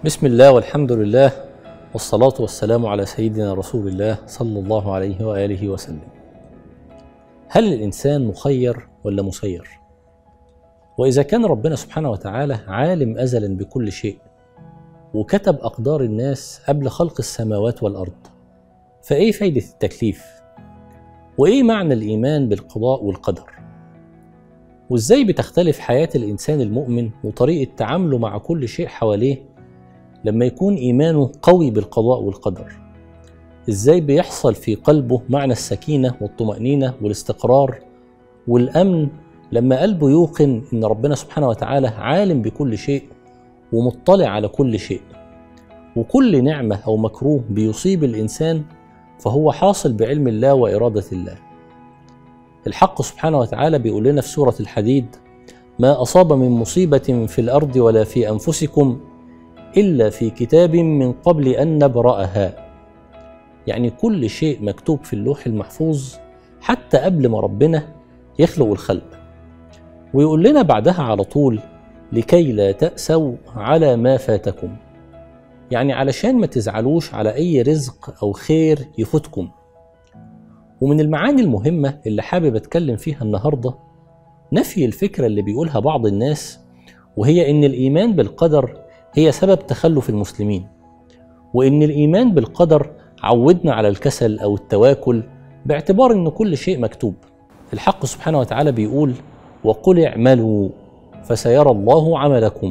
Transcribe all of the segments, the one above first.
بسم الله والحمد لله والصلاة والسلام على سيدنا رسول الله صلى الله عليه وآله وسلم. هل الإنسان مخير ولا مسير؟ وإذا كان ربنا سبحانه وتعالى عالم أزلا بكل شيء وكتب أقدار الناس قبل خلق السماوات والأرض فإيه فايدة التكليف؟ وإيه معنى الإيمان بالقضاء والقدر؟ وإزاي بتختلف حياة الإنسان المؤمن وطريقة تعامله مع كل شيء حواليه لما يكون إيمانه قوي بالقضاء والقدر إزاي بيحصل في قلبه معنى السكينة والطمأنينة والاستقرار والأمن لما قلبه يوقن إن ربنا سبحانه وتعالى عالم بكل شيء ومطلع على كل شيء وكل نعمة أو مكروه بيصيب الإنسان فهو حاصل بعلم الله وإرادة الله الحق سبحانه وتعالى بيقول لنا في سورة الحديد ما أصاب من مصيبة في الأرض ولا في أنفسكم إلا في كتاب من قبل أن نبرأها يعني كل شيء مكتوب في اللوح المحفوظ حتى قبل ما ربنا يخلق الخلق ويقول لنا بعدها على طول لكي لا تأسوا على ما فاتكم يعني علشان ما تزعلوش على أي رزق أو خير يفوتكم ومن المعاني المهمة اللي حابب أتكلم فيها النهاردة نفي الفكرة اللي بيقولها بعض الناس وهي إن الإيمان بالقدر هي سبب تخلف المسلمين وإن الإيمان بالقدر عودنا على الكسل أو التواكل باعتبار إن كل شيء مكتوب الحق سبحانه وتعالى بيقول وقل اعملوا فسيرى الله عملكم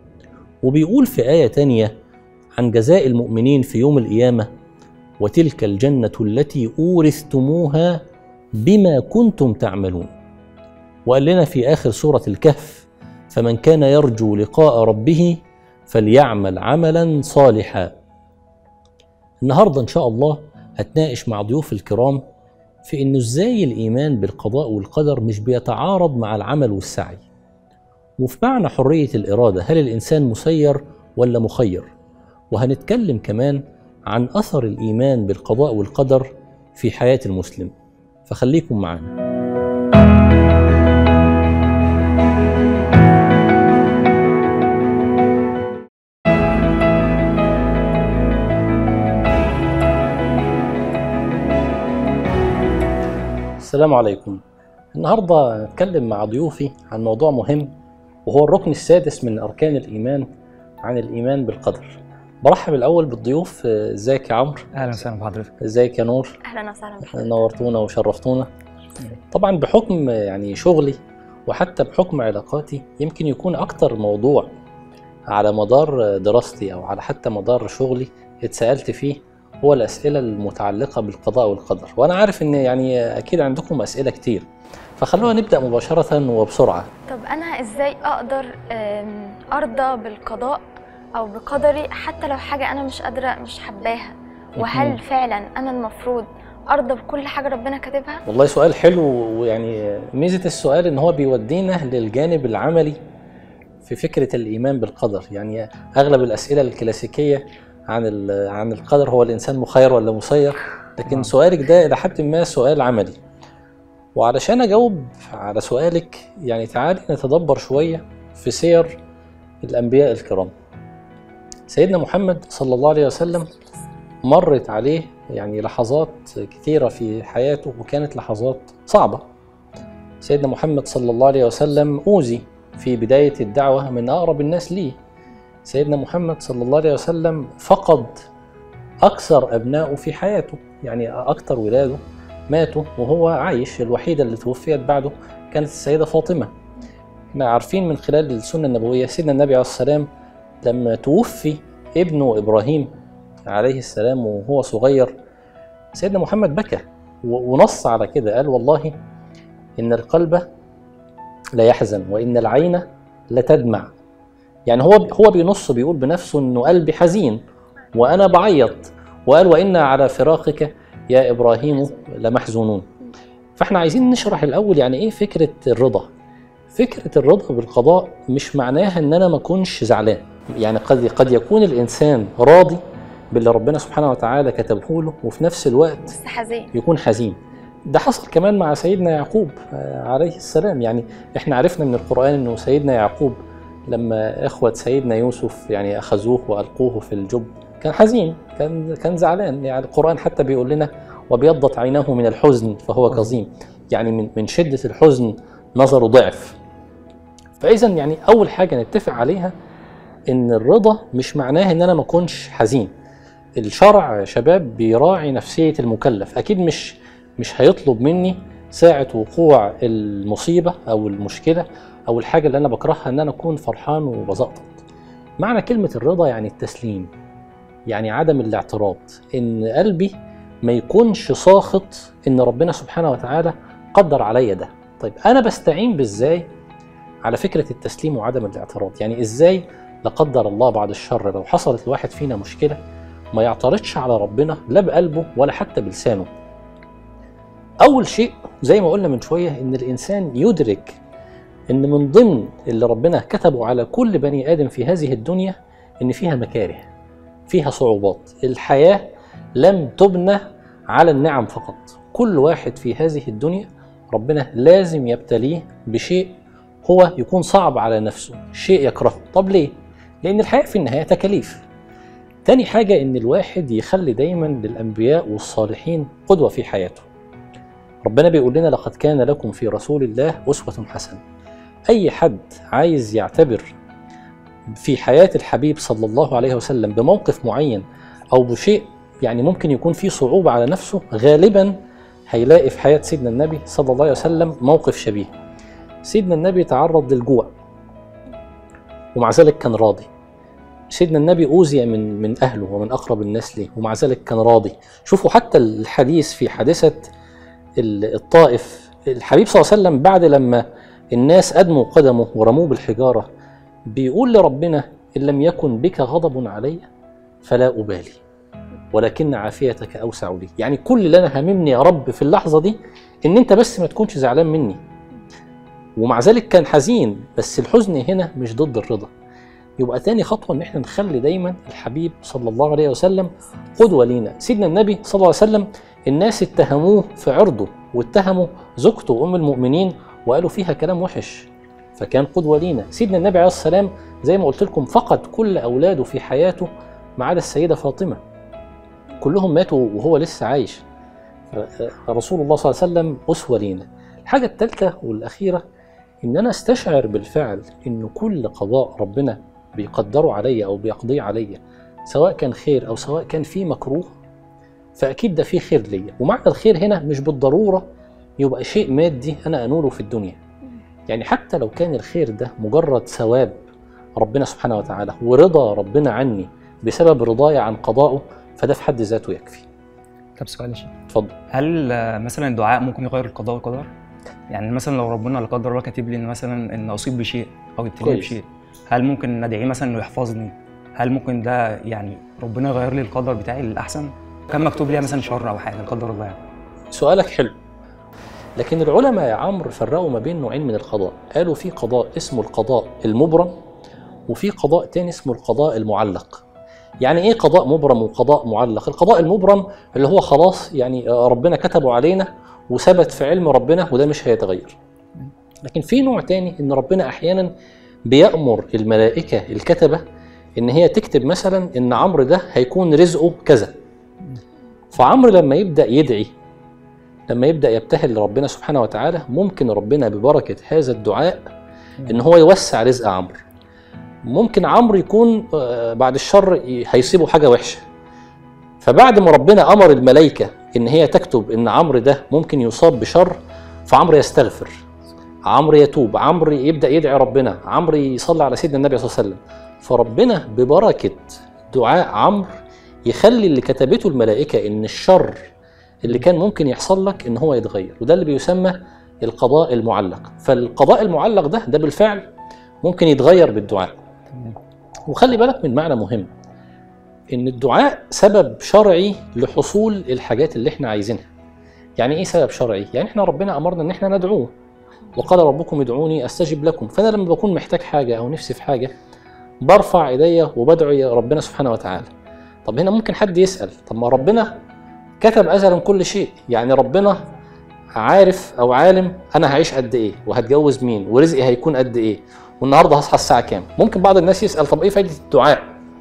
وبيقول في آية تانية عن جزاء المؤمنين في يوم القيامة وتلك الجنة التي أورثتموها بما كنتم تعملون وقال لنا في آخر سورة الكهف فمن كان يرجو لقاء ربه فليعمل عملا صالحا النهارده ان شاء الله هتناقش مع ضيوف الكرام في انه ازاي الايمان بالقضاء والقدر مش بيتعارض مع العمل والسعي وفي معنى حريه الاراده هل الانسان مسير ولا مخير وهنتكلم كمان عن اثر الايمان بالقضاء والقدر في حياه المسلم فخليكم معانا السلام عليكم النهاردة هنتكلم مع ضيوفي عن موضوع مهم وهو الركن السادس من أركان الإيمان عن الإيمان بالقدر برحب الأول بالضيوف ازيك يا عمرو اهلا وسهلا بحضرتك ازيك يا نور اهلا وسهلا بحضرتك نورتونا وشرفتونا طبعا بحكم يعني شغلي وحتى بحكم علاقاتي يمكن يكون أكتر موضوع على مدار دراستي أو على حتى مدار شغلي اتسألت فيه هو الأسئلة المتعلقة بالقضاء والقدر وأنا عارف إن يعني أكيد عندكم أسئلة كتير فخلونا نبدأ مباشرة وبسرعة طب انا ازاي اقدر أم، ارضى بالقضاء او بقدري حتى لو حاجه انا مش قادره مش حباها مهم. وهل فعلا انا المفروض ارضى بكل حاجه ربنا كاتبها والله سؤال حلو ويعني ميزة السؤال إن هو بيودينا للجانب العملي في فكرة الإيمان بالقدر يعني أغلب الأسئلة الكلاسيكية عن ال- عن القدر هو الإنسان مخير ولا مسير لكن نعم. سؤالك ده إلى حد ما سؤال عملي وعلشان أجاوب على سؤالك يعني تعالي نتدبر شوية في سير الأنبياء الكرام سيدنا محمد صلى الله عليه وسلم مرت عليه يعني لحظات كثيرة في حياته وكانت لحظات صعبة سيدنا محمد صلى الله عليه وسلم أوذي في بداية الدعوة من أقرب الناس ليه سيدنا محمد صلى الله عليه وسلم فقد أكثر أبنائه في حياته يعني أكثر ولاده ماتوا وهو عايش الوحيدة اللي توفيت بعده كانت السيدة فاطمة احنا عارفين من خلال السنة النبوية سيدنا النبي عليه السلام لما توفي ابنه إبراهيم عليه السلام وهو صغير سيدنا محمد بكى و- ونص على كده قال والله إن القلب لا يحزن وإن العين لتدمع يعني هو هو بينص بيقول بنفسه إنه قلبي حزين وأنا بعيط وقال وإنا على فراقك يا إبراهيم لمحزونون فإحنا عايزين نشرح الأول يعني إيه فكرة الرضا فكرة الرضا بالقضاء مش معناها إن أنا ما أكونش زعلان يعني قد قد يكون الإنسان راضي باللي ربنا سبحانه وتعالى كتبه له وفي نفس الوقت بس حزين يكون حزين ده حصل كمان مع سيدنا يعقوب آه، عليه السلام يعني احنا عرفنا من القرآن انه سيدنا يعقوب لما اخوه سيدنا يوسف يعني اخذوه والقوه في الجب كان حزين كان كان زعلان يعني القران حتى بيقول لنا وابيضت عيناه من الحزن فهو كظيم يعني من من شده الحزن نظره ضعف فاذا يعني اول حاجه نتفق عليها ان الرضا مش معناه ان انا ما اكونش حزين الشرع يا شباب بيراعي نفسيه المكلف اكيد مش مش هيطلب مني ساعه وقوع المصيبه او المشكله او الحاجه اللي انا بكرهها ان انا اكون فرحان وبزقطط معنى كلمه الرضا يعني التسليم يعني عدم الاعتراض ان قلبي ما يكونش ساخط ان ربنا سبحانه وتعالى قدر عليا ده طيب انا بستعين بازاي على فكره التسليم وعدم الاعتراض يعني ازاي لا قدر الله بعد الشر لو حصلت لواحد فينا مشكله ما يعترضش على ربنا لا بقلبه ولا حتى بلسانه اول شيء زي ما قلنا من شويه ان الانسان يدرك ان من ضمن اللي ربنا كتبه على كل بني ادم في هذه الدنيا ان فيها مكاره فيها صعوبات الحياه لم تبنى على النعم فقط كل واحد في هذه الدنيا ربنا لازم يبتليه بشيء هو يكون صعب على نفسه شيء يكرهه طب ليه لان الحياه في النهايه تكاليف تاني حاجه ان الواحد يخلي دايما للانبياء والصالحين قدوه في حياته ربنا بيقول لنا لقد كان لكم في رسول الله اسوه حسنه اي حد عايز يعتبر في حياه الحبيب صلى الله عليه وسلم بموقف معين او بشيء يعني ممكن يكون فيه صعوبه على نفسه غالبا هيلاقي في حياه سيدنا النبي صلى الله عليه وسلم موقف شبيه سيدنا النبي تعرض للجوع ومع ذلك كان راضي سيدنا النبي أوذي من من أهله ومن أقرب الناس ليه ومع ذلك كان راضي شوفوا حتى الحديث في حادثة الطائف الحبيب صلى الله عليه وسلم بعد لما الناس أدموا قدمه ورموه بالحجارة بيقول لربنا إن لم يكن بك غضب علي فلا أبالي ولكن عافيتك أوسع لي يعني كل اللي أنا هاممني يا رب في اللحظة دي إن أنت بس ما تكونش زعلان مني ومع ذلك كان حزين بس الحزن هنا مش ضد الرضا يبقى تاني خطوة إن إحنا نخلي دايما الحبيب صلى الله عليه وسلم قدوة لينا سيدنا النبي صلى الله عليه وسلم الناس اتهموه في عرضه واتهموا زوجته أم المؤمنين وقالوا فيها كلام وحش فكان قدوة لينا سيدنا النبي عليه السلام زي ما قلت لكم فقد كل أولاده في حياته ما عدا السيدة فاطمة كلهم ماتوا وهو لسه عايش رسول الله صلى الله عليه وسلم أسوة لينا الحاجة الثالثة والأخيرة إن أنا أستشعر بالفعل إن كل قضاء ربنا بيقدره عليا أو بيقضيه عليا سواء كان خير أو سواء كان فيه مكروه فأكيد ده فيه خير ليا ومعنى الخير هنا مش بالضرورة يبقى شيء مادي أنا أنوله في الدنيا يعني حتى لو كان الخير ده مجرد ثواب ربنا سبحانه وتعالى ورضا ربنا عني بسبب رضاي عن قضائه فده في حد ذاته يكفي طب سؤال يا شيخ اتفضل هل آه، مثلا الدعاء ممكن يغير القضاء والقدر؟ يعني مثلا لو ربنا لا قدر الله كاتب لي ان مثلا ان اصيب بشيء او ابتلي كويس. بشيء هل ممكن ندعيه مثلا انه يحفظني؟ هل ممكن ده يعني ربنا يغير لي القدر بتاعي للاحسن؟ كان مكتوب لي مثلا شر او حاجه لا قدر الله يعني سؤالك حلو لكن العلماء يا عمرو فرقوا ما بين نوعين من القضاء قالوا في قضاء اسمه القضاء المبرم وفي قضاء تاني اسمه القضاء المعلق يعني ايه قضاء مبرم وقضاء معلق القضاء المبرم اللي هو خلاص يعني ربنا كتبه علينا وثبت في علم ربنا وده مش هيتغير لكن في نوع تاني ان ربنا احيانا بيأمر الملائكة الكتبة ان هي تكتب مثلا ان عمرو ده هيكون رزقه كذا فعمرو لما يبدأ يدعي لما يبدا يبتهل لربنا سبحانه وتعالى ممكن ربنا ببركه هذا الدعاء ان هو يوسع رزق عمرو ممكن عمرو يكون آه، بعد الشر ي- هيصيبه حاجه وحشه فبعد ما ربنا امر الملائكه ان هي تكتب ان عمرو ده ممكن يصاب بشر فعمرو يستغفر عمرو يتوب عمرو يبدا يدعي ربنا عمرو يصلي على سيدنا النبي صلى الله عليه وسلم فربنا ببركه دعاء عمرو يخلي اللي كتبته الملائكه ان الشر اللي كان ممكن يحصل لك ان هو يتغير وده اللي بيسمى القضاء المعلق فالقضاء المعلق ده ده بالفعل ممكن يتغير بالدعاء تمام وخلي بالك من معنى مهم ان الدعاء سبب شرعي لحصول الحاجات اللي احنا عايزينها يعني ايه سبب شرعي يعني احنا ربنا امرنا ان احنا ندعوه وقال ربكم ادعوني استجب لكم فانا لما بكون محتاج حاجه او نفسي في حاجه برفع ايديا وبدعو يا ربنا سبحانه وتعالى طب هنا ممكن حد يسال طب ما ربنا كتب ازلا كل شيء يعني ربنا عارف او عالم انا هعيش قد ايه وهتجوز مين ورزقي هيكون قد ايه والنهارده هصحى الساعه كام ممكن بعض الناس يسال طب ايه فايده الدعاء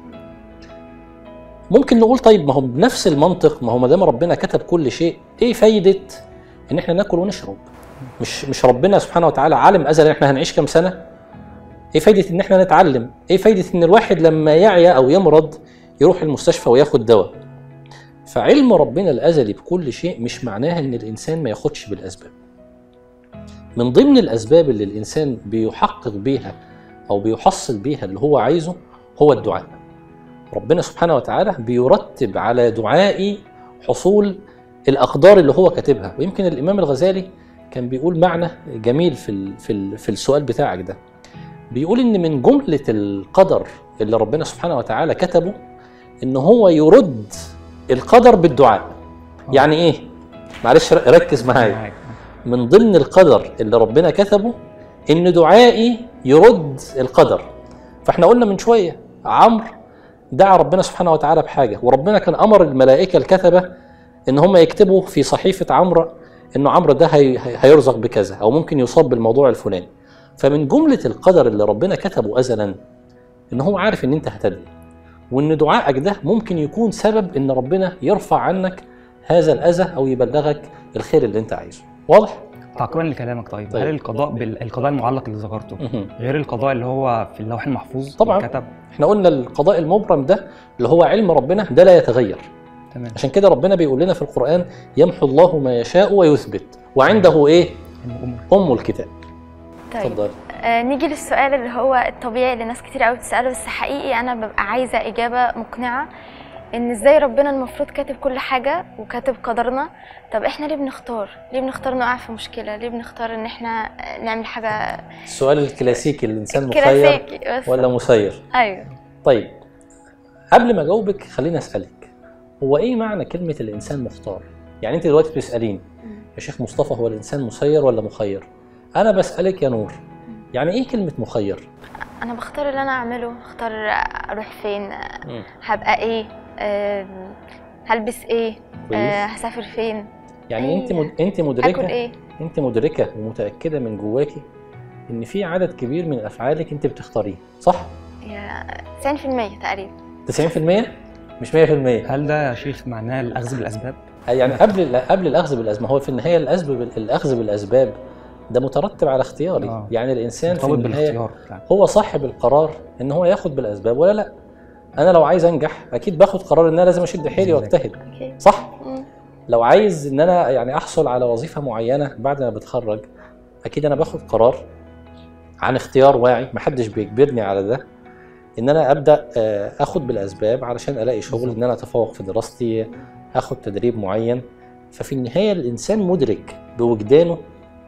ممكن نقول طيب ما هو بنفس المنطق ما هو ما دام ربنا كتب كل شيء ايه فايده ان احنا ناكل ونشرب مش مش ربنا سبحانه وتعالى عالم ازل احنا هنعيش كام سنه ايه فايده ان احنا نتعلم ايه فايده ان الواحد لما يعيا او يمرض يروح المستشفى وياخد دواء فعلم ربنا الازلي بكل شيء مش معناها ان الانسان ما ياخدش بالاسباب من ضمن الاسباب اللي الانسان بيحقق بيها او بيحصل بيها اللي هو عايزه هو الدعاء ربنا سبحانه وتعالى بيرتب على دعائي حصول الاقدار اللي هو كاتبها ويمكن الامام الغزالي كان بيقول معنى جميل في ال في ال في السؤال بتاعك ده بيقول ان من جمله القدر اللي ربنا سبحانه وتعالى كتبه ان هو يرد القدر بالدعاء يعني ايه معلش ركز معايا معاك. من ضمن القدر اللي ربنا كتبه ان دعائي يرد القدر فاحنا قلنا من شويه عمرو دعا ربنا سبحانه وتعالى بحاجه وربنا كان امر الملائكه الكتبه ان هم يكتبوا في صحيفه عمرو انه عمرو ده هي هي- هيرزق بكذا او ممكن يصاب بالموضوع الفلاني فمن جمله القدر اللي ربنا كتبه ازلا ان هو عارف ان انت هتدعي وان دعائك ده ممكن يكون سبب ان ربنا يرفع عنك هذا الاذى او يبلغك الخير اللي انت عايزه واضح تعقيبا لكلامك طيب, طيب. هل القضاء بال... القضاء المعلق اللي ذكرته مهم. غير القضاء اللي هو في اللوح المحفوظ طبعاً. كتب احنا قلنا القضاء المبرم ده اللي هو علم ربنا ده لا يتغير تمام عشان كده ربنا بيقول لنا في القرآن يمحو الله ما يشاء ويثبت وعنده ايه الأمور. أم الكتاب طيب اتفضل آه نيجي للسؤال اللي هو الطبيعي اللي ناس كتير قوي بتساله بس حقيقي انا ببقى عايزه اجابه مقنعه ان ازاي ربنا المفروض كاتب كل حاجه وكاتب قدرنا طب احنا ليه بنختار ليه بنختار نقع في مشكله ليه بنختار ان احنا نعمل حاجه السؤال الكلاسيكي الإنسان مخير كلاسيكي بس ولا مسير ايوه طيب قبل ما أجاوبك خليني أسألك هو إيه معنى كلمة الإنسان مختار يعني أنت دلوقتي بتسأليني يا شيخ مصطفى هو الإنسان مسير ولا مخير أنا بسألك يا نور يعني إيه كلمة مخير انا بختار اللي انا اعمله اختار اروح فين هبقى ايه آه هلبس ايه آه كويس هسافر فين يعني أنت مد... أنت اكل مدركة ايه انت مدركه ومتاكده من جواكي ان في عدد كبير من افعالك انت بتختاريه صح يا 90% تقريبا 90% مش 100% هل ده يا شيخ معناه الاخذ بالاسباب؟ يعني قبل قبل الاخذ بالاسباب هو في النهايه الاخذ بال- الاخذ بالاسباب ده مترتب على اختياري آه. يعني الانسان في مرتبط النهايه بالاختيار بتاعك هو صاحب القرار ان هو ياخد بالاسباب ولا لا انا لو عايز انجح اكيد باخد قرار ان انا لازم اشد حيلي واجتهد اوكي صح مم. لو عايز ان انا يعني احصل على وظيفه معينه بعد ما بتخرج اكيد انا باخد قرار عن اختيار واعي محدش بيجبرني على ده ان انا ابدا آه، اخد بالاسباب علشان الاقي شغل ان انا اتفوق في دراستي اخد تدريب معين ففي النهايه الانسان مدرك بوجدانه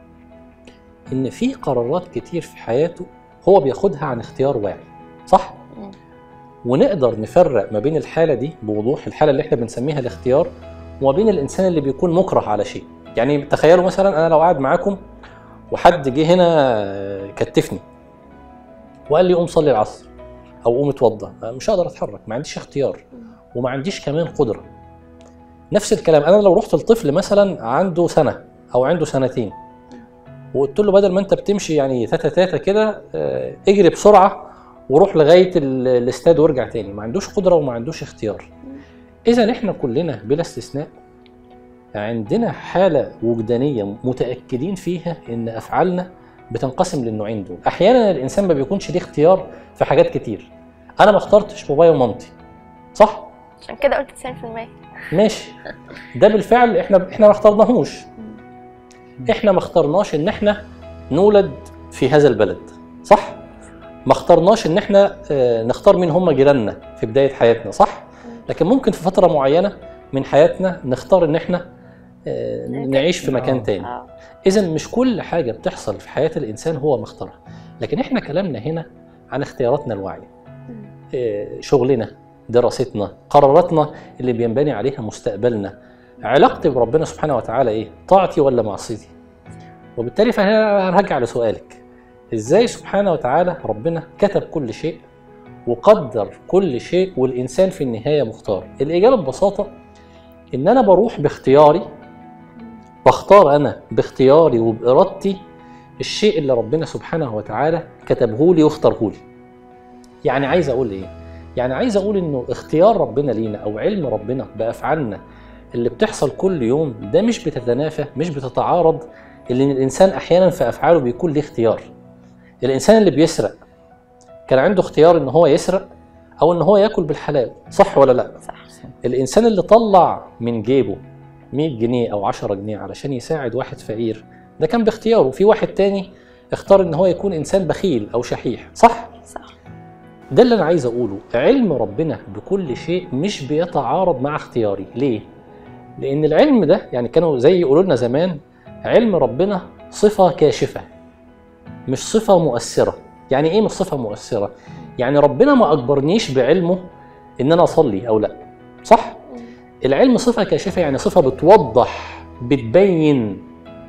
ان في قرارات كتير في حياته هو بياخدها عن اختيار واعي صح مم. ونقدر نفرق ما بين الحاله دي بوضوح الحاله اللي احنا بنسميها الاختيار وما بين الانسان اللي بيكون مكره على شيء يعني تخيلوا مثلا انا لو قاعد معاكم وحد جه هنا آه، كتفني وقال لي قوم صلي العصر او قوم اتوضى آه، مش هقدر اتحرك ما عنديش اختيار وما عنديش كمان قدره نفس الكلام انا لو رحت لطفل مثلا عنده سنه او عنده سنتين وقلت له بدل ما انت بتمشي يعني تاتا تاتا كده آه، اجري بسرعه وروح لغايه ال- الاستاد وارجع تاني ما عندوش قدره وما عندوش اختيار اذا احنا كلنا بلا استثناء عندنا حاله وجدانيه متاكدين فيها ان افعالنا بتنقسم للنوعين دول احيانا الانسان ما بيكونش ليه اختيار في حاجات كتير انا ما اخترتش بابايا ومامتي صح عشان كده قلت 90% ماشي ده بالفعل احنا احنا ما اخترناهوش احنا ما اخترناش ان احنا نولد في هذا البلد صح ما اخترناش ان احنا آه، نختار مين هم جيراننا في بدايه حياتنا صح لكن ممكن في فتره معينه من حياتنا نختار ان احنا آه، نعيش في مكان آه. تاني اه اذا مش كل حاجه بتحصل في حياه الانسان هو مختارها لكن احنا كلامنا هنا عن اختياراتنا الواعيه مم. آه، شغلنا دراستنا قراراتنا اللي بينبني عليها مستقبلنا علاقتي بربنا سبحانه وتعالى ايه طاعتي ولا معصيتي وبالتالي فهنا هرجع لسؤالك ازاي سبحانه وتعالى ربنا كتب كل شيء وقدر كل شيء والانسان في النهايه مختار الاجابه ببساطه ان انا بروح باختياري بختار انا باختياري وبارادتي الشيء اللي ربنا سبحانه وتعالى كتبه لي واختاره لي يعني عايز اقول ايه يعني عايز اقول انه اختيار ربنا لينا او علم ربنا بافعالنا اللي بتحصل كل يوم ده مش بتتنافى مش بتتعارض اللي الانسان احيانا في افعاله بيكون ليه اختيار الانسان اللي بيسرق كان عنده اختيار ان هو يسرق او ان هو ياكل بالحلال صح ولا لا صح الانسان اللي طلع من جيبه 100 جنيه او 10 جنيه علشان يساعد واحد فقير ده كان باختياره في واحد تاني اختار ان هو يكون انسان بخيل او شحيح صح صح ده اللي انا عايز اقوله علم ربنا بكل شيء مش بيتعارض مع اختياري ليه لان العلم ده يعني كانوا زي يقولوا لنا زمان علم ربنا صفه كاشفه مش صفه مؤثره يعني ايه مش صفه مؤثره يعني ربنا ما اجبرنيش بعلمه ان انا اصلي او لا صح العلم صفه كاشفه يعني صفه بتوضح بتبين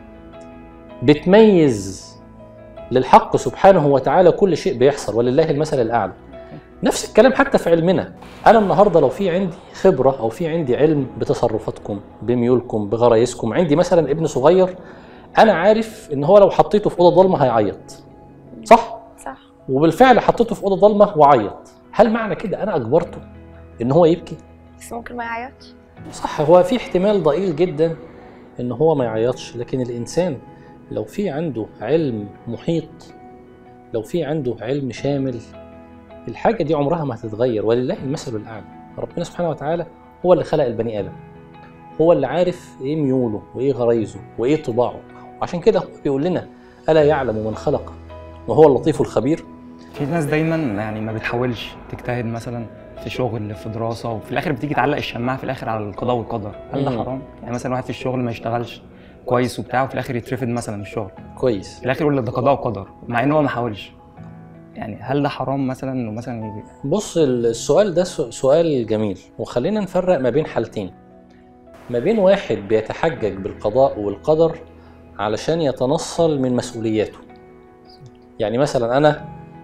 بتميز للحق سبحانه وتعالى كل شيء بيحصل ولله المثل الاعلى نفس الكلام حتى في علمنا انا النهارده لو في عندي خبره او في عندي علم بتصرفاتكم بميولكم بغرايزكم عندي مثلا ابن صغير انا عارف ان هو لو حطيته في اوضه ضلمه هيعيط صح صح وبالفعل حطيته في اوضه ضلمه وعيط هل معنى كده انا اجبرته ان هو يبكي بس ممكن ما يعيطش صح هو في احتمال ضئيل جدا ان هو ما يعيطش لكن الانسان لو في عنده علم محيط لو في عنده علم شامل الحاجه دي عمرها ما هتتغير ولله المثل الاعلى ربنا سبحانه وتعالى هو اللي خلق البني ادم هو اللي عارف ايه ميوله وايه غرايزه وايه طباعه وعشان كده هو بيقول لنا الا يعلم من خلق وهو اللطيف الخبير في ناس دايما يعني ما بتحاولش تجتهد مثلا في شغل في دراسه وفي الاخر بتيجي تعلق الشماعه في الاخر على القضاء والقدر هل ده مم. حرام يعني مثلا واحد في الشغل ما يشتغلش كويس وبتاع وفي الاخر يترفد مثلا من الشغل كويس في الاخر يقول لك ده قضاء وقدر مع ان هو ما حاولش يعني هل ده حرام مثلا انه مثلا ي- بص السؤال ده سو- سؤال جميل وخلينا نفرق ما بين حالتين ما بين واحد بيتحجج بالقضاء والقدر علشان يتنصل من مسؤولياته يعني مثلا انا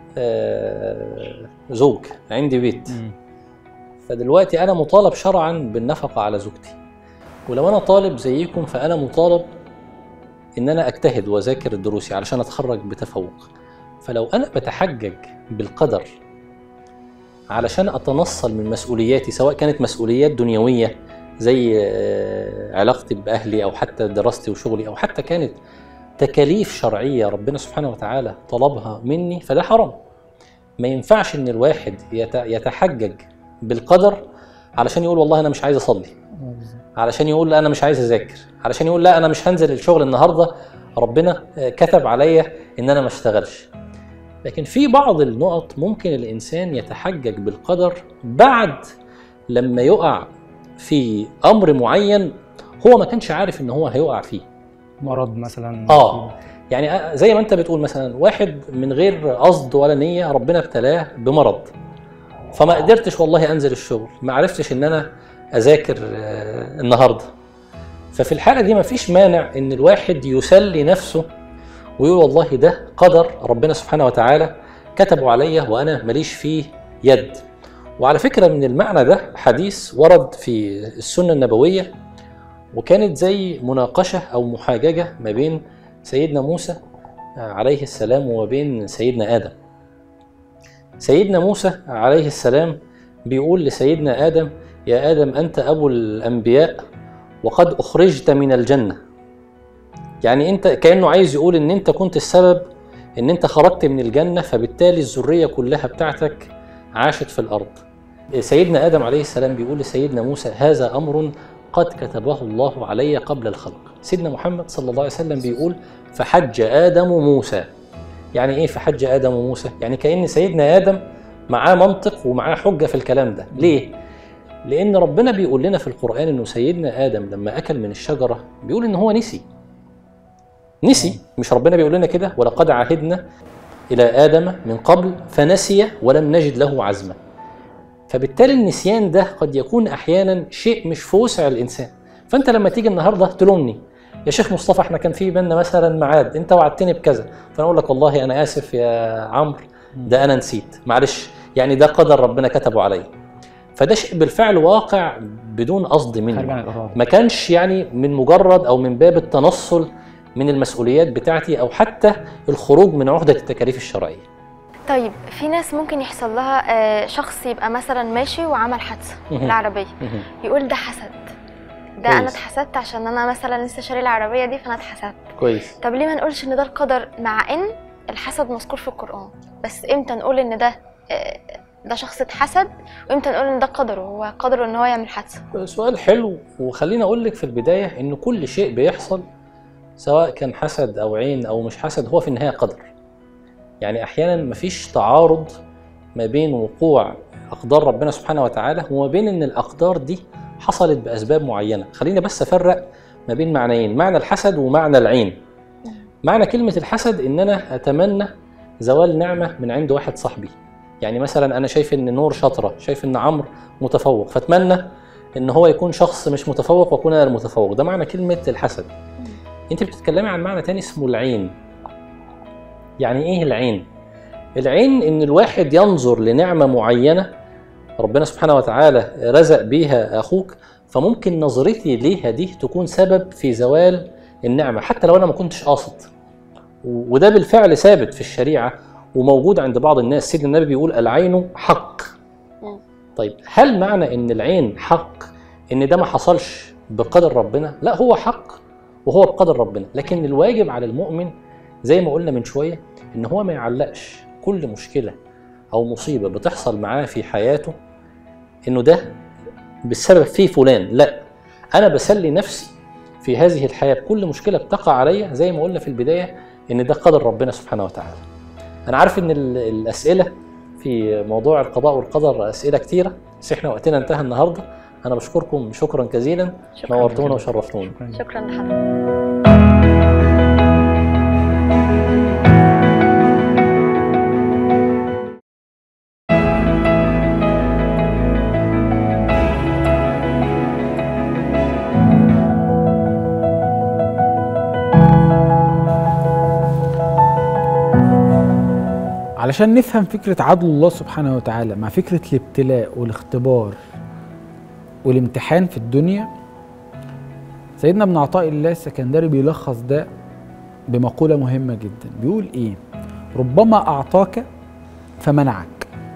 آه، زوج عندي بيت فدلوقتي انا مطالب شرعا بالنفقه على زوجتي ولو انا طالب زيكم فانا مطالب ان انا اجتهد واذاكر دروسي علشان اتخرج بتفوق فلو انا بتحجج بالقدر علشان اتنصل من مسؤولياتي سواء كانت مسؤوليات دنيويه زي آه، علاقتي باهلي او حتى دراستي وشغلي او حتى كانت تكاليف شرعيه ربنا سبحانه وتعالى طلبها مني فده حرام ما ينفعش ان الواحد يت- يتحجج بالقدر علشان يقول والله انا مش عايز اصلي علشان يقول لا انا مش عايز اذاكر علشان يقول لا انا مش هنزل الشغل النهارده ربنا آه، كتب عليا ان انا ما اشتغلش لكن في بعض النقط ممكن الانسان يتحجج بالقدر بعد لما يقع في امر معين هو ما كانش عارف ان هو هيقع فيه مرض مثلا اه يعني آه، زي ما انت بتقول مثلا واحد من غير قصد ولا نيه ربنا ابتلاه بمرض فما قدرتش والله انزل الشغل ما عرفتش ان انا اذاكر آه، النهارده ففي الحاله دي ما فيش مانع ان الواحد يسلي نفسه ويقول والله ده قدر ربنا سبحانه وتعالى كتبه عليا وانا ماليش فيه يد وعلى فكره من المعنى ده حديث ورد في السنه النبويه وكانت زي مناقشه او محاججه ما بين سيدنا موسى عليه السلام وما بين سيدنا ادم سيدنا موسى عليه السلام بيقول لسيدنا ادم يا ادم انت ابو الانبياء وقد اخرجت من الجنه يعني انت كانه عايز يقول ان انت كنت السبب ان انت خرجت من الجنه فبالتالي الذريه كلها بتاعتك عاشت في الارض سيدنا ادم عليه السلام بيقول لسيدنا موسى هذا امر قد كتبه الله علي قبل الخلق سيدنا محمد صلى الله عليه وسلم بيقول فحج ادم موسى يعني ايه فحج ادم موسى يعني كان سيدنا ادم معاه منطق ومعاه حجه في الكلام ده ليه لان ربنا بيقول لنا في القران انه سيدنا ادم لما اكل من الشجره بيقول ان هو نسي نسي مش ربنا بيقول لنا كده ولقد عهدنا الى ادم من قبل فنسي ولم نجد له عزما فبالتالي النسيان ده قد يكون احيانا شيء مش في وسع الانسان فانت لما تيجي النهارده تلومني يا شيخ مصطفى احنا كان في بينا مثلا ميعاد انت وعدتني بكذا فانا اقول لك والله انا اسف يا عمرو ده انا نسيت معلش يعني ده قدر ربنا كتبه عليا فده شيء بالفعل واقع بدون قصد خارج عن مني الاراده ما كانش يعني من مجرد او من باب التنصل من المسؤوليات بتاعتي او حتى الخروج من عهده التكاليف الشرعيه طيب في ناس ممكن يحصل لها آه، شخص يبقى مثلا ماشي وعمل حادثه مهم. بالعربيه مهم. يقول ده حسد ده انا كويس. اتحسدت عشان انا مثلا لسه شاري العربيه دي فانا اتحسدت كويس طب ليه ما نقولش ان ده القدر مع ان الحسد مذكور في القران بس امتى نقول ان ده آه، ده شخص اتحسد وامتى نقول ان ده قدره هو قدره ان هو يعمل حادثه سؤال حلو وخليني اقول لك في البدايه ان كل شيء بيحصل سواء كان حسد او عين او مش حسد هو في النهايه قدر يعني احيانا مفيش تعارض ما بين وقوع اقدار ربنا سبحانه وتعالى وما بين ان الاقدار دي حصلت باسباب معينه خليني بس افرق ما بين معنيين معنى الحسد ومعنى العين معنى كلمه الحسد ان انا اتمنى زوال نعمه من عند واحد صاحبي يعني مثلا انا شايف ان نور شاطره شايف ان عمرو متفوق فاتمنى ان هو يكون شخص مش متفوق واكون انا المتفوق ده معنى كلمه الحسد انت بتتكلمي عن معنى تاني اسمه العين يعني ايه العين العين ان الواحد ينظر لنعمه معينه ربنا سبحانه وتعالى رزق بيها اخوك فممكن نظرتي ليها دي تكون سبب في زوال النعمه حتى لو انا ما كنتش قاصد و- وده بالفعل ثابت في الشريعه وموجود عند بعض الناس سيدنا النبي بيقول العين حق مم. طيب هل معنى ان العين حق ان ده ما حصلش بقدر ربنا لا هو حق وهو بقدر ربنا لكن الواجب على المؤمن زي ما قلنا من شويه ان هو ما يعلقش كل مشكله او مصيبه بتحصل معاه في حياته انه ده بسبب فيه فلان لا انا بسلي نفسي في هذه الحياه بكل مشكله بتقع عليا زي ما قلنا في البدايه ان ده قدر ربنا سبحانه وتعالى انا عارف ان ال- الاسئله في موضوع القضاء والقدر اسئله كتيره بس احنا وقتنا انتهى النهارده انا بشكركم شكرا جزيلا شكرا نورتونا وشرفتونا شكرا جدا. شكرا لحضرتك علشان نفهم فكرة عدل الله سبحانه وتعالى مع فكرة الابتلاء والاختبار والامتحان في الدنيا سيدنا ابن عطاء الله السكندري بيلخص ده بمقولة مهمة جدا بيقول ايه ربما أعطاك فمنعك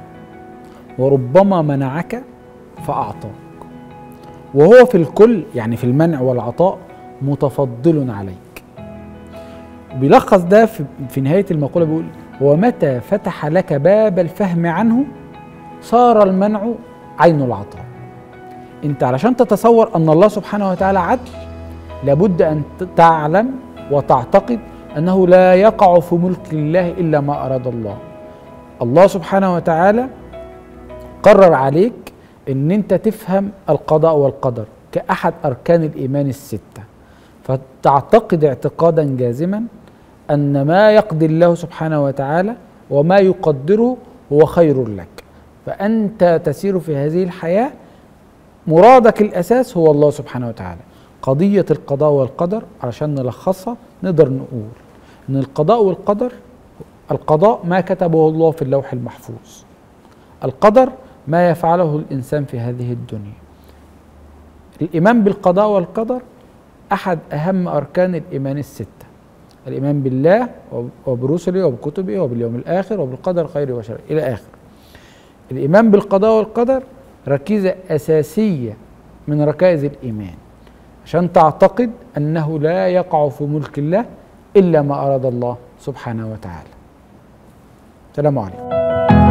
وربما منعك فأعطاك وهو في الكل يعني في المنع والعطاء متفضل عليك بيلخص ده في, في نهاية المقولة بيقول ومتى فتح لك باب الفهم عنه صار المنع عين العطاء انت علشان تتصور ان الله سبحانه وتعالى عدل لابد ان ت- تعلم وتعتقد انه لا يقع في ملك الله الا ما اراد الله الله سبحانه وتعالى قرر عليك ان انت تفهم القضاء والقدر كاحد اركان الايمان السته فتعتقد اعتقادا جازما ان ما يقضي الله سبحانه وتعالى وما يقدره هو خير لك فانت تسير في هذه الحياه مرادك الاساس هو الله سبحانه وتعالى قضيه القضاء والقدر علشان نلخصها نقدر نقول ان القضاء والقدر القضاء ما كتبه الله في اللوح المحفوظ القدر ما يفعله الانسان في هذه الدنيا الايمان بالقضاء والقدر احد اهم اركان الايمان السته الايمان بالله وب- وبرسله وبكتبه وباليوم الاخر وبالقدر خيره وشره الى اخر الايمان بالقضاء والقدر ركيزه اساسيه من ركائز الايمان عشان تعتقد انه لا يقع في ملك الله الا ما اراد الله سبحانه وتعالى السلام عليكم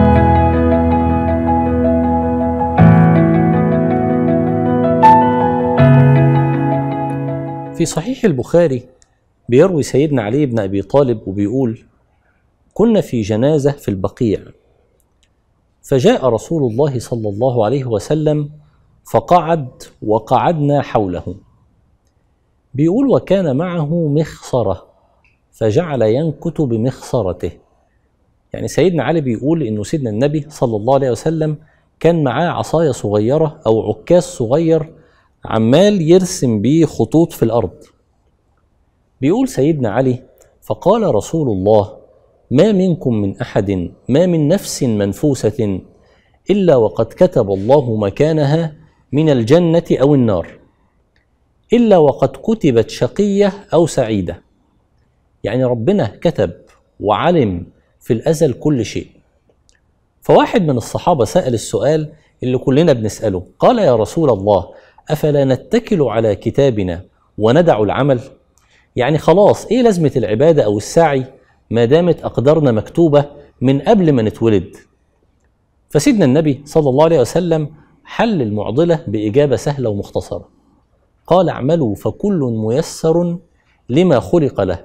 في صحيح البخاري بيروي سيدنا علي بن ابي طالب وبيقول كنا في جنازه في البقيع فجاء رسول الله صلى الله عليه وسلم فقعد وقعدنا حوله بيقول وكان معه مخصره فجعل ينكت بمخصرته يعني سيدنا علي بيقول انه سيدنا النبي صلى الله عليه وسلم كان معاه عصايه صغيره او عكاز صغير عمال يرسم بيه خطوط في الارض بيقول سيدنا علي فقال رسول الله ما منكم من احد ما من نفس منفوسه إلا وقد كتب الله مكانها من الجنة أو النار إلا وقد كتبت شقية أو سعيدة يعني ربنا كتب وعلم في الأزل كل شيء فواحد من الصحابة سأل السؤال اللي كلنا بنسأله قال يا رسول الله أفلا نتكل على كتابنا وندع العمل يعني خلاص إيه لازمة العبادة أو السعي ما دامت أقدارنا مكتوبة من قبل ما نتولد فسيدنا النبي صلى الله عليه وسلم حل المعضلة بإجابة سهلة ومختصرة قال اعملوا فكل ميسر لما خلق له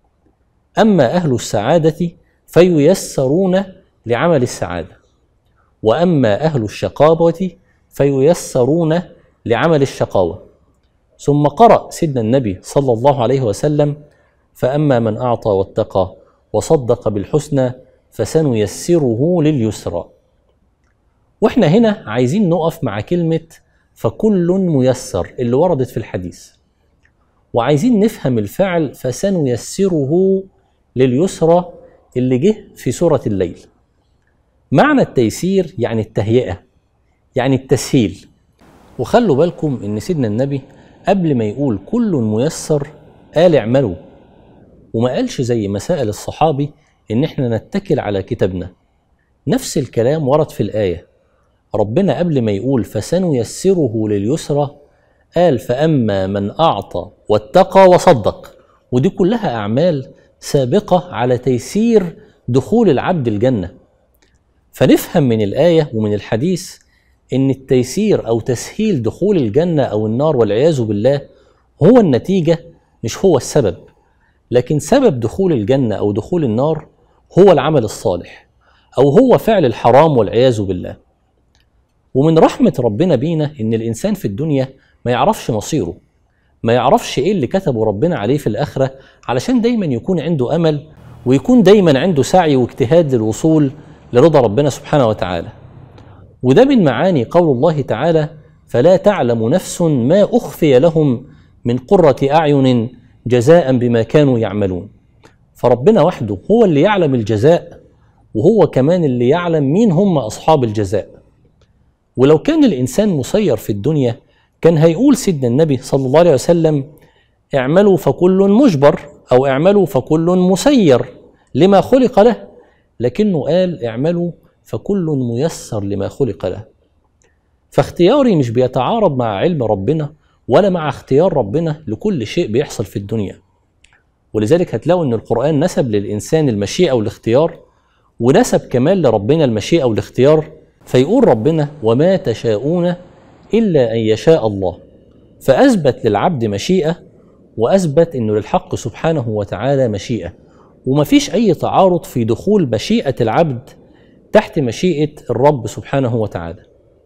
أما أهل السعادة فييسرون لعمل السعادة وأما أهل الشقاوة فييسرون لعمل الشقاوة ثم قرأ سيدنا النبي صلى الله عليه وسلم فأما من أعطى واتقى وصدق بالحسنى فسنيسره لليسرى واحنا هنا عايزين نقف مع كلمة فكل ميسر اللي وردت في الحديث وعايزين نفهم الفعل فسنيسره لليسرى اللي جه في سورة الليل معنى التيسير يعني التهيئة يعني التسهيل وخلوا بالكم ان سيدنا النبي قبل ما يقول كل ميسر قال اعملوا وما قالش زي مسائل الصحابي ان احنا نتكل على كتابنا نفس الكلام ورد في الآية ربنا قبل ما يقول فسنيسره لليسرى قال فأما من أعطى واتقى وصدق ودي كلها أعمال سابقة على تيسير دخول العبد الجنة فنفهم من الآية ومن الحديث إن التيسير أو تسهيل دخول الجنة أو النار والعياذ بالله هو النتيجة مش هو السبب لكن سبب دخول الجنة أو دخول النار هو العمل الصالح أو هو فعل الحرام والعياذ بالله ومن رحمة ربنا بينا إن الإنسان في الدنيا ما يعرفش مصيره ما يعرفش إيه اللي كتبه ربنا عليه في الآخرة علشان دايما يكون عنده أمل ويكون دايما عنده سعي واجتهاد للوصول لرضا ربنا سبحانه وتعالى وده من معاني قول الله تعالى فلا تعلم نفس ما أخفي لهم من قرة أعين جزاء بما كانوا يعملون فربنا وحده هو اللي يعلم الجزاء وهو كمان اللي يعلم مين هم أصحاب الجزاء ولو كان الإنسان مسير في الدنيا كان هيقول سيدنا النبي صلى الله عليه وسلم اعملوا فكل مجبر أو اعملوا فكل مسير لما خلق له لكنه قال اعملوا فكل ميسر لما خلق له فاختياري مش بيتعارض مع علم ربنا ولا مع اختيار ربنا لكل شيء بيحصل في الدنيا ولذلك هتلاقوا ان القرآن نسب للإنسان المشيئة والاختيار ونسب كمان لربنا المشيئة والاختيار فيقول ربنا وما تشاءون إلا أن يشاء الله فأثبت للعبد مشيئة وأثبت أنه للحق سبحانه وتعالى مشيئة ومفيش أي تعارض في دخول مشيئة العبد تحت مشيئة الرب سبحانه وتعالى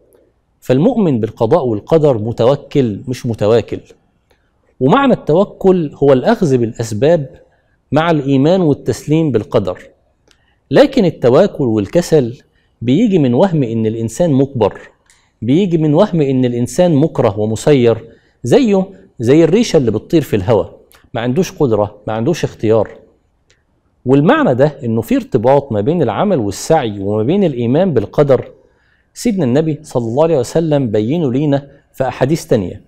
فالمؤمن بالقضاء والقدر متوكل مش متواكل ومعنى التوكل هو الأخذ بالأسباب مع الإيمان والتسليم بالقدر لكن التواكل والكسل بيجي من وهم ان الانسان مجبر بيجي من وهم ان الانسان مكره ومسير زيه زي الريشه اللي بتطير في الهواء ما عندوش قدره ما عندوش اختيار والمعنى ده انه في ارتباط ما بين العمل والسعي وما بين الايمان بالقدر سيدنا النبي صلى الله عليه وسلم بينه لينا في احاديث تانية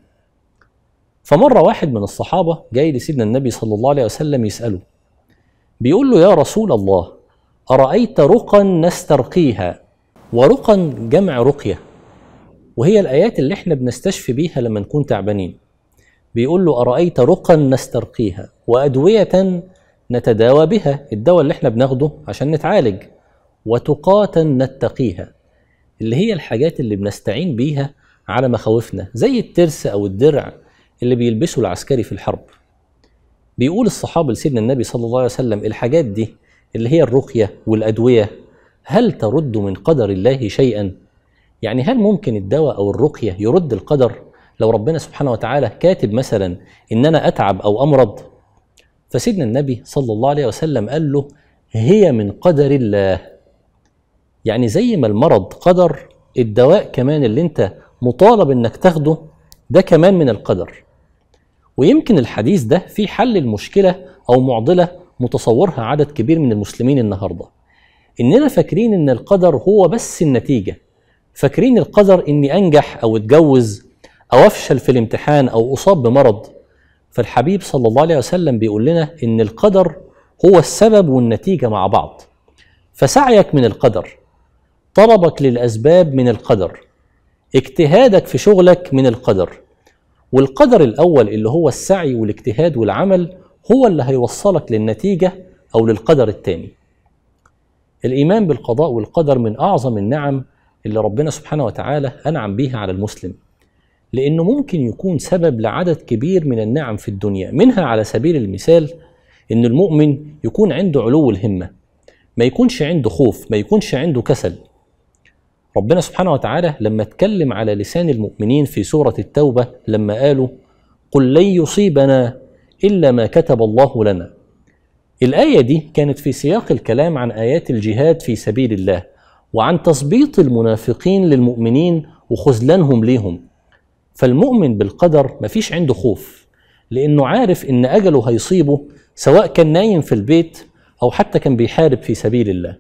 فمره واحد من الصحابه جاي لسيدنا النبي صلى الله عليه وسلم يساله بيقول له يا رسول الله أرأيت رقا نسترقيها ورقا جمع رقية وهي الآيات اللي احنا بنستشفي بيها لما نكون تعبانين بيقول له أرأيت رقا نسترقيها وأدوية نتداوى بها الدواء اللي احنا بناخده عشان نتعالج وتقاتا نتقيها اللي هي الحاجات اللي بنستعين بيها على مخاوفنا زي الترس أو الدرع اللي بيلبسه العسكري في الحرب بيقول الصحابة لسيدنا النبي صلى الله عليه وسلم الحاجات دي اللي هي الرقية والأدوية هل ترد من قدر الله شيئا؟ يعني هل ممكن الدواء أو الرقية يرد القدر لو ربنا سبحانه وتعالى كاتب مثلا إن أنا أتعب أو أمرض؟ فسيدنا النبي صلى الله عليه وسلم قال له هي من قدر الله يعني زي ما المرض قدر الدواء كمان اللي انت مطالب انك تاخده ده كمان من القدر ويمكن الحديث ده في حل المشكلة أو معضلة متصورها عدد كبير من المسلمين النهارده اننا فاكرين ان القدر هو بس النتيجه فاكرين القدر اني انجح او اتجوز او افشل في الامتحان او اصاب بمرض فالحبيب صلى الله عليه وسلم بيقول لنا ان القدر هو السبب والنتيجه مع بعض فسعيك من القدر طلبك للاسباب من القدر اجتهادك في شغلك من القدر والقدر الاول اللي هو السعي والاجتهاد والعمل هو اللي هيوصلك للنتيجه او للقدر الثاني الايمان بالقضاء والقدر من اعظم النعم اللي ربنا سبحانه وتعالى انعم بيها على المسلم لانه ممكن يكون سبب لعدد كبير من النعم في الدنيا منها على سبيل المثال ان المؤمن يكون عنده علو الهمه ما يكونش عنده خوف ما يكونش عنده كسل ربنا سبحانه وتعالى لما اتكلم على لسان المؤمنين في سوره التوبه لما قالوا قل لن يصيبنا الا ما كتب الله لنا الايه دي كانت في سياق الكلام عن ايات الجهاد في سبيل الله وعن تثبيط المنافقين للمؤمنين وخذلانهم ليهم فالمؤمن بالقدر مفيش عنده خوف لانه عارف ان اجله هيصيبه سواء كان نايم في البيت او حتى كان بيحارب في سبيل الله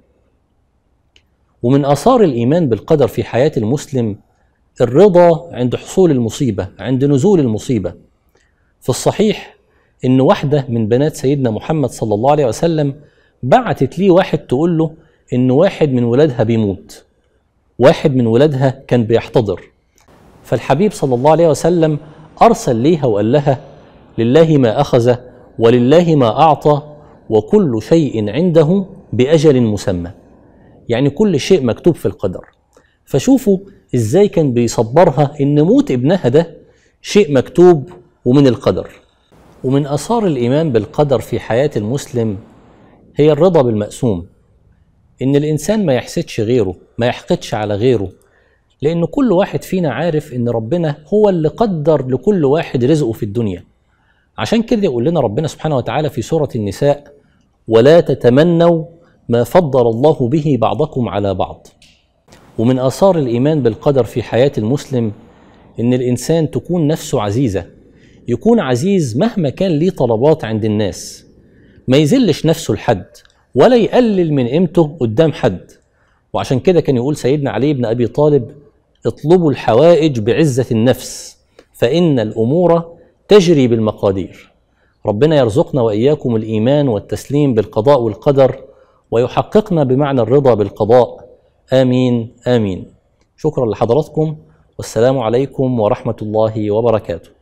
ومن اثار الايمان بالقدر في حياه المسلم الرضا عند حصول المصيبه عند نزول المصيبه في الصحيح ان واحده من بنات سيدنا محمد صلى الله عليه وسلم بعتت ليه واحد تقول له ان واحد من ولادها بيموت واحد من ولادها كان بيحتضر فالحبيب صلى الله عليه وسلم ارسل ليها وقال لها لله ما اخذ ولله ما اعطى وكل شيء عنده باجل مسمى يعني كل شيء مكتوب في القدر فشوفوا ازاي كان بيصبرها ان موت ابنها ده شيء مكتوب ومن القدر ومن اثار الايمان بالقدر في حياه المسلم هي الرضا بالمقسوم ان الانسان ما يحسدش غيره ما يحقدش على غيره لان كل واحد فينا عارف ان ربنا هو اللي قدر لكل واحد رزقه في الدنيا عشان كده يقول لنا ربنا سبحانه وتعالى في سوره النساء ولا تتمنوا ما فضل الله به بعضكم على بعض ومن اثار الايمان بالقدر في حياه المسلم ان الانسان تكون نفسه عزيزه يكون عزيز مهما كان ليه طلبات عند الناس ما يذلش نفسه لحد ولا يقلل من قيمته قدام حد وعشان كده كان يقول سيدنا علي بن ابي طالب اطلبوا الحوائج بعزه النفس فان الامور تجري بالمقادير ربنا يرزقنا واياكم الايمان والتسليم بالقضاء والقدر ويحققنا بمعنى الرضا بالقضاء امين امين شكرا لحضراتكم والسلام عليكم ورحمه الله وبركاته